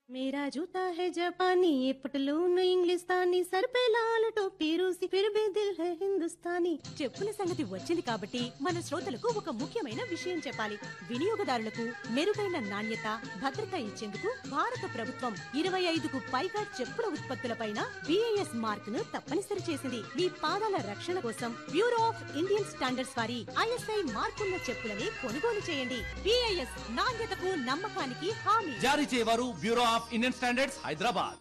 मेरा जूता है जापानी ये पटलून इंग्लिस्तानी सर पे लाल टोपी रूसी फिर भी दिल है हिंदुस्तानी చెప్పుల సంగతి వచ్చింది కాబట్టి మన శ్రోతలకు ఒక ముఖ్యమైన విషయం చెప్పాలి వినియోగదారులకు మెరుగైన నాణ్యత భద్రత ఇచ్చేందుకు భారత ప్రభుత్వం ఇరవై ఐదుకు పైగా చెప్పుల ఉత్పత్తులపైన బిఐఎస్ మార్క్ ను తప్పనిసరి చేసింది మీ పాదాల రక్షణ కోసం బ్యూరో ఆఫ్ ఇండియన్ స్టాండర్డ్స్ వారి ఐఎస్ఐ మార్కున్న చెప్పులని కొనుగోలు చేయండి బిఐఎస్ నాణ్యతకు నమ్మకానికి హామీ జారీ చేయవారు bureau of Indian standards Hyderabad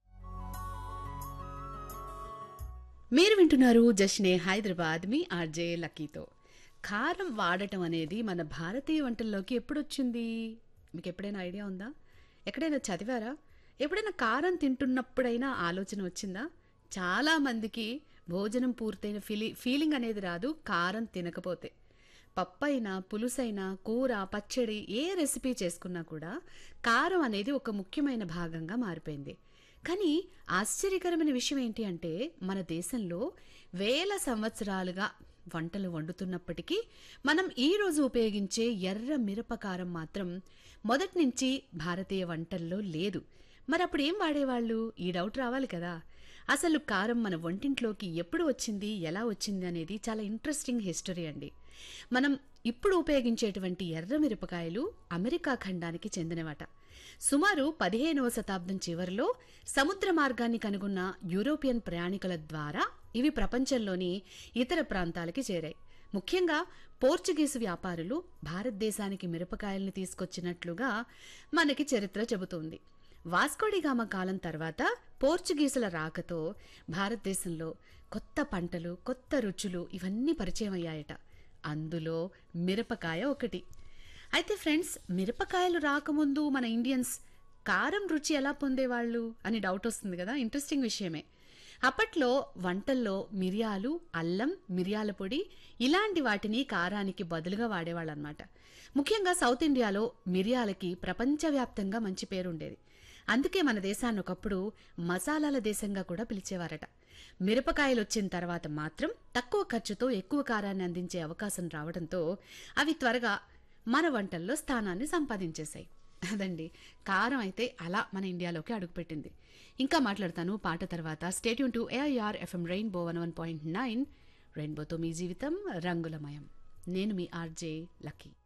మీరు వింటున్నారు జష్నే హైదరాబాద్ మీ ఆర్జే లక్కీతో కారం వాడటం అనేది మన భారతీయ వంటల్లోకి ఎప్పుడొచ్చింది మీకు ఎప్పుడైనా ఐడియా ఉందా ఎక్కడైనా చదివారా ఎప్పుడైనా కారం తింటున్నప్పుడైనా ఆలోచన వచ్చిందా చాలా మందికి భోజనం పూర్తయిన ఫీలి ఫీలింగ్ అనేది రాదు కారం తినకపోతే పప్పైనా పులుసైనా కూర పచ్చడి ఏ రెసిపీ చేసుకున్నా కూడా కారం అనేది ఒక ముఖ్యమైన భాగంగా మారిపోయింది కానీ ఆశ్చర్యకరమైన విషయం ఏంటి అంటే మన దేశంలో వేల సంవత్సరాలుగా వంటలు వండుతున్నప్పటికీ మనం ఈ రోజు ఉపయోగించే ఎర్ర మిరపకారం మాత్రం మొదటి నుంచి భారతీయ వంటల్లో లేదు మరి అప్పుడు ఏం వాడేవాళ్ళు ఈ డౌట్ రావాలి కదా అసలు కారం మన వంటింట్లోకి ఎప్పుడు వచ్చింది ఎలా వచ్చింది అనేది చాలా ఇంట్రెస్టింగ్ హిస్టరీ అండి మనం ఇప్పుడు ఉపయోగించేటువంటి ఎర్ర మిరపకాయలు అమెరికా ఖండానికి చెందినవట సుమారు పదిహేనవ శతాబ్దం చివరిలో సముద్ర మార్గాన్ని కనుగొన్న యూరోపియన్ ప్రయాణికుల ద్వారా ఇవి ప్రపంచంలోని ఇతర ప్రాంతాలకి చేరాయి ముఖ్యంగా పోర్చుగీసు వ్యాపారులు భారతదేశానికి మిరపకాయల్ని తీసుకొచ్చినట్లుగా మనకి చరిత్ర చెబుతోంది వాస్కోడిగామ కాలం తర్వాత పోర్చుగీసుల రాకతో భారతదేశంలో కొత్త పంటలు కొత్త రుచులు ఇవన్నీ పరిచయం అయ్యాయట అందులో మిరపకాయ ఒకటి అయితే ఫ్రెండ్స్ మిరపకాయలు రాకముందు మన ఇండియన్స్ కారం రుచి ఎలా పొందేవాళ్ళు అని డౌట్ వస్తుంది కదా ఇంట్రెస్టింగ్ విషయమే అప్పట్లో వంటల్లో మిరియాలు అల్లం మిరియాల పొడి ఇలాంటి వాటిని కారానికి బదులుగా వాడేవాళ్ళు అనమాట ముఖ్యంగా సౌత్ ఇండియాలో మిరియాలకి ప్రపంచవ్యాప్తంగా మంచి పేరుండేది అందుకే మన దేశాన్ని ఒకప్పుడు మసాలాల దేశంగా కూడా పిలిచేవారట మిరపకాయలు వచ్చిన తర్వాత మాత్రం తక్కువ ఖర్చుతో ఎక్కువ కారాన్ని అందించే అవకాశం రావడంతో అవి త్వరగా మన వంటల్లో స్థానాన్ని సంపాదించేశాయి అదండి కారం అయితే అలా మన ఇండియాలోకి అడుగుపెట్టింది ఇంకా మాట్లాడతాను పాట తర్వాత stay tuned to AIR FM rainbow one one point nine రెయిన్బోతో మీ జీవితం రంగులమయం నేను మీ ఆర్జే లక్కీ